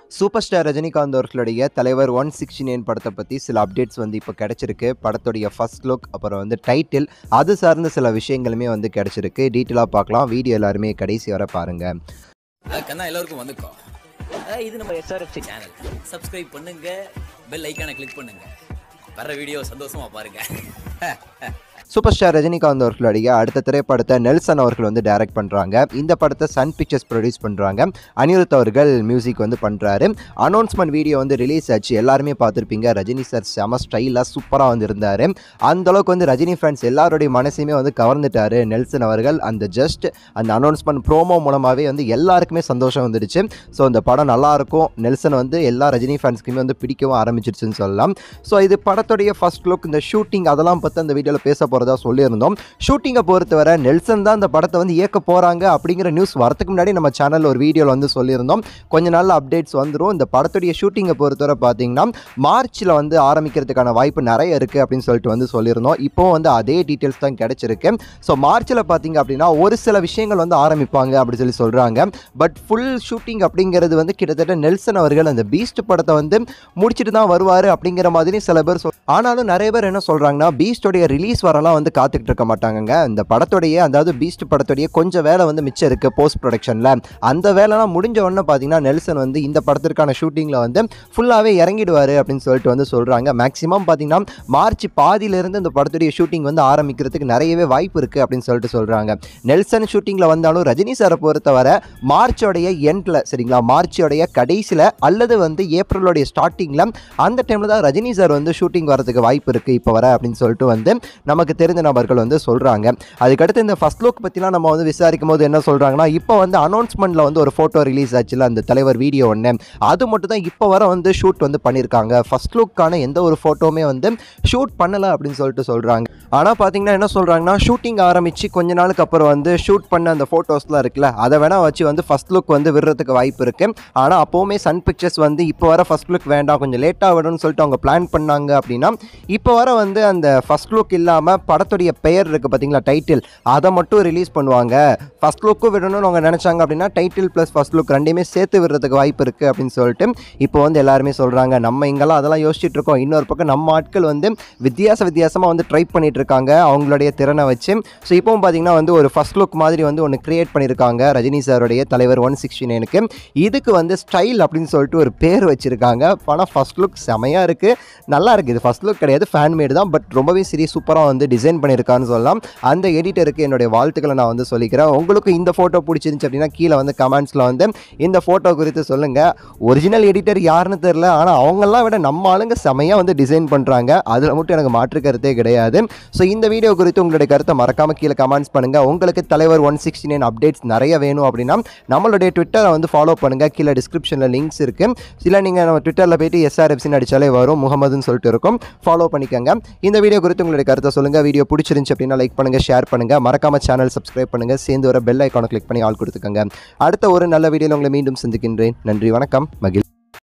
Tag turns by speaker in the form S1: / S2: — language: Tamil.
S1: சூப்பர் ஸ்டார் ரஜினிகாந்த் அவர்களுடைய தலைவர் ஒன் சிக்ஸ்டி நைன் படத்தை பற்றி சில அப்டேட்ஸ் வந்து இப்போ கிடச்சிருக்கு படத்துடைய ஃபர்ஸ்ட் லுக் அப்புறம் வந்து டைட்டில் அது சார்ந்த சில விஷயங்களுமே வந்து கிடச்சிருக்கு டீட்டெயிலாக பார்க்கலாம் வீடியோ எல்லாருமே கடைசி வரை பாருங்கள்
S2: கண்ணா எல்லாருக்கும் வந்துக்கோ அஹ் இது நம்ம எஸ்ஆர்எஃப்சி சேனல் சப்ஸ்கிரைப் பண்ணுங்க பெல் ஐக்கானை கிளிக் பண்ணுங்க வர்ற வீடியோ சந்தோஷமா பாருங்க
S1: சூப்பர் ஸ்டார் ரஜினிகாந்த் அவர்களுடைய அடுத்த திரைப்படத்தை நெல்சன் அவர்கள் வந்து டைரக்ட் பண்ணுறாங்க இந்த படத்தை சன் பிக்சர்ஸ் ப்ரொடியூஸ் பண்ணுறாங்க அனிருத் அவர்கள் மியூசிக் வந்து பண்ணுறாரு அனௌன்ஸ்மெண்ட் வீடியோ வந்து ரிலீஸ் ஆச்சு எல்லாருமே பார்த்துருப்பீங்க ரஜினி சார் செம ஸ்டைலாக சூப்பராக வந்து இருந்தார் அந்த அளவுக்கு வந்து ரஜினி ஃபேன்ஸ் எல்லாருடைய மனசையுமே வந்து கவர்ந்துட்டாரு நெல்சன் அவர்கள் அந்த ஜஸ்ட் அந்த அனௌன்ஸ்மெண்ட் ப்ரோமோ மூலமாகவே வந்து எல்லாருக்குமே சந்தோஷம் வந்துடுச்சு ஸோ இந்த படம் நல்லா இருக்கும் நெல்சன் வந்து எல்லா ரஜினி ஃபேன்ஸ்க்குமே வந்து பிடிக்கவும் ஆரம்பிச்சிருச்சுன்னு சொல்லலாம் ஸோ இது படத்துடைய ஃபர்ஸ்ட் லுக் இந்த ஷூட்டிங் அதெல்லாம் பற்றி அந்த வீடியோவில் பேச போகிறதா சொல்லியிருந்தோம் ஷூட்டிங்கை பொறுத்தவரை நெல்சன் தான் இந்த படத்தை வந்து இயக்க போகிறாங்க அப்படிங்கிற நியூஸ் வரதுக்கு முன்னாடி நம்ம சேனலில் ஒரு வீடியோவில் வந்து சொல்லியிருந்தோம் கொஞ்ச நாளில் அப்டேட்ஸ் வந்துடும் இந்த படத்துடைய ஷூட்டிங்கை பொறுத்தவரை பார்த்தீங்கன்னா மார்ச்சில் வந்து ஆரம்பிக்கிறதுக்கான வாய்ப்பு நிறைய இருக்குது அப்படின்னு சொல்லிட்டு வந்து சொல்லியிருந்தோம் இப்போவும் வந்து அதே டீட்டெயில்ஸ் தான் கிடச்சிருக்கு ஸோ மார்ச்சில் பார்த்தீங்க அப்படின்னா ஒரு சில விஷயங்கள் வந்து ஆரம்பிப்பாங்க அப்படி சொல்லி சொல்கிறாங்க பட் ஃபுல் ஷூட்டிங் அப்படிங்கிறது வந்து கிட்டத்தட்ட நெல்சன் அவர்கள் அந்த பீஸ்ட் படத்தை வந்து முடிச்சுட்டு தான் வருவார் அப்படிங்கிற மாதிரி சில பேர் சொல் ஆனாலும் நிறைய பேர் என்ன சொல்கிறாங்கன்னா பீஸ்டோடைய ரிலீஸ் வரலாம் வந்து காத்துக்கிட்டு இருக்க மாட்டாங்கங்க இந்த படத்துடைய அதாவது பீஸ்ட் படத்துடைய கொஞ்சம் வேலை வந்து மிச்சம் இருக்குது போஸ்ட் ப்ரொடக்ஷனில் அந்த வேலைலாம் முடிஞ்ச உடனே பார்த்தீங்கன்னா நெல்சன் வந்து இந்த படத்திற்கான ஷூட்டிங்கில் வந்து ஃபுல்லாகவே இறங்கிடுவார் அப்படின்னு சொல்லிட்டு வந்து சொல்கிறாங்க மேக்ஸிமம் பார்த்தீங்கன்னா மார்ச் பாதியிலிருந்து இந்த படத்துடைய ஷூட்டிங் வந்து ஆரம்பிக்கிறதுக்கு நிறையவே வாய்ப்பு இருக்குது அப்படின்னு சொல்லிட்டு சொல்கிறாங்க நெல்சன் ஷூட்டிங்கில் வந்தாலும் ரஜினி சாரை பொறுத்தவரை மார்ச்சோடைய எண்டில் சரிங்களா மார்ச்சோடைய கடைசியில் அல்லது வந்து ஏப்ரலோடைய ஸ்டார்டிங்கில் அந்த டைமில் தான் ரஜினி சார் வந்து ஷூட்டிங் வரதுக்கு வாய்ப்பு இருக்குது இப்போ வர அப்படின்னு சொல்லிட்டு வந்து நமக்கு தெரிஞ்ச நபர்கள் வந்து சொல்கிறாங்க அதுக்கடுத்து இந்த ஃபஸ்ட் லுக் பற்றிலாம் நம்ம வந்து விசாரிக்கும் போது என்ன சொல்கிறாங்கன்னா இப்போ வந்து அனௌன்ஸ்மெண்ட்டில் வந்து ஒரு ஃபோட்டோ ரிலீஸ் ஆச்சுல அந்த தலைவர் வீடியோ ஒன்று அது மட்டும் தான் இப்போ வர வந்து ஷூட் வந்து பண்ணியிருக்காங்க ஃபஸ்ட் லுக்கான எந்த ஒரு ஃபோட்டோவுமே வந்து ஷூட் பண்ணலை அப்படின்னு சொல்லிட்டு சொல்கிறாங்க ஆனால் பார்த்தீங்கன்னா என்ன சொல்கிறாங்கன்னா ஷூட்டிங் ஆரம்பித்து கொஞ்ச நாளுக்கு அப்புறம் வந்து ஷூட் பண்ண அந்த ஃபோட்டோஸ்லாம் இருக்குல்ல அதை வேணால் வச்சு வந்து ஃபஸ்ட் லுக் வந்து விடுறதுக்கு வாய்ப்பு இருக்குது ஆனால் அப்போவுமே சன் பிக்சர்ஸ் வந்து இப்போ வர ஃபஸ்ட் லுக் வேண்டாம் கொஞ்சம் லேட்டாக விடணும்னு சொல்லிட்டு அவங்க பிளான் பண்ணாங்க அப்படின்னா இப்போ வர வந்து அந்த ஃபஸ்ட் லுக் இல்லாமல் படத்துடைய பெயர் இருக்குது பார்த்தீங்களா டைட்டில் அதை மட்டும் ரிலீஸ் பண்ணுவாங்க ஃபஸ்ட் லுக்கும் விடணும்னு அவங்க நினச்சாங்க அப்படின்னா டைட்டில் ப்ளஸ் ஃபஸ்ட் லுக் ரெண்டையுமே சேர்த்து விடுறதுக்கு வாய்ப்பு இருக்குது அப்படின்னு சொல்லிட்டு இப்போ வந்து எல்லாருமே சொல்கிறாங்க நம்ம இங்கெல்லாம் அதெல்லாம் யோசிச்சுட்டு இருக்கோம் இன்னொரு பக்கம் நம்ம ஆட்கள் வந்து வித்தியாச வித்தியாசமாக வந்து ட்ரை பண்ணிட்டு இருக்காங்க அவங்களுடைய திறனை வச்சு ஸோ இப்போவும் பார்த்தீங்கன்னா வந்து ஒரு ஃபஸ்ட் லுக் மாதிரி வந்து ஒன்று கிரியேட் பண்ணியிருக்காங்க ரஜினி சாருடைய தலைவர் ஒன் சிக்ஸ்டி நைனுக்கு இதுக்கு வந்து ஸ்டைல் அப்படின்னு சொல்லிட்டு ஒரு பேர் வச்சுருக்காங்க ஆனால் ஃபஸ்ட் லுக் செமையாக இருக்குது நல்லா இருக்குது இது ஃபஸ்ட் லுக் கிடையாது ஃபேன் மேடு தான் பட் ரொம்பவே சரி சூப்பராக வந்து டிசைன் பண்ணியிருக்கான்னு சொல்லலாம் அந்த எடிட்டருக்கு என்னுடைய வாழ்த்துக்களை நான் வந்து சொல்லிக்கிறேன் உங்களுக்கு இந்த ஃபோட்டோ பிடிச்சிருந்துச்சு அப்படின்னா கீழே வந்து கமெண்ட்ஸில் வந்து இந்த ஃபோட்டோ குறித்து சொல்லுங்கள் ஒரிஜினல் எடிட்டர் யாருன்னு தெரில ஆனால் அவங்கெல்லாம் விட நம்ம ஆளுங்க செமையாக வந்து டிசைன் பண்ணுறாங்க அதில் மட்டும் எனக்கு மாற்று கருத்தே கிடையாது ஸோ இந்த வீடியோ குறித்து உங்களுடைய கருத்தை மறக்காமல் கீழே கமெண்ட்ஸ் பண்ணுங்கள் உங்களுக்கு தலைவர் ஒன் சிக்ஸ்டி நைன் அப்டேட்ஸ் நிறைய வேணும் அப்படின்னா நம்மளுடைய ட்விட்டரை வந்து ஃபாலோ பண்ணுங்கள் கீழே டிஸ்கிரிப்ஷனில் லிங்க்ஸ் இருக்குது இல்லை நீங்கள் நம்ம ட்விட்டரில் போயிட்டு எஸ்ஆர்எஃப்சின்னு அடித்தாலே வரும் முகமதுன்னு சொல்லிட்டு இருக்கும் ஃபாலோ பண்ணிக்கோங்க இந்த வீடியோ குறித்து உங்களுடைய கருத்தை சொல்லுங்கள் வீடியோ பிடிச்சிருந்துச்சு அப்படின்னா லைக் பண்ணுங்கள் ஷேர் பண்ணுங்கள் மறக்காம சேனல் சப்ஸ்கிரைப் பண்ணுங்கள் சேர்ந்து வர பெல் ஐக்கானை கிளிக் பண்ணி ஆள் கொடுத்துக்கோங்க அடுத்த ஒரு நல்ல வீடியோவில் உங்களை மீண்டும் சந்திக்கின்றேன் நன்றி வணக்கம் மகிழ்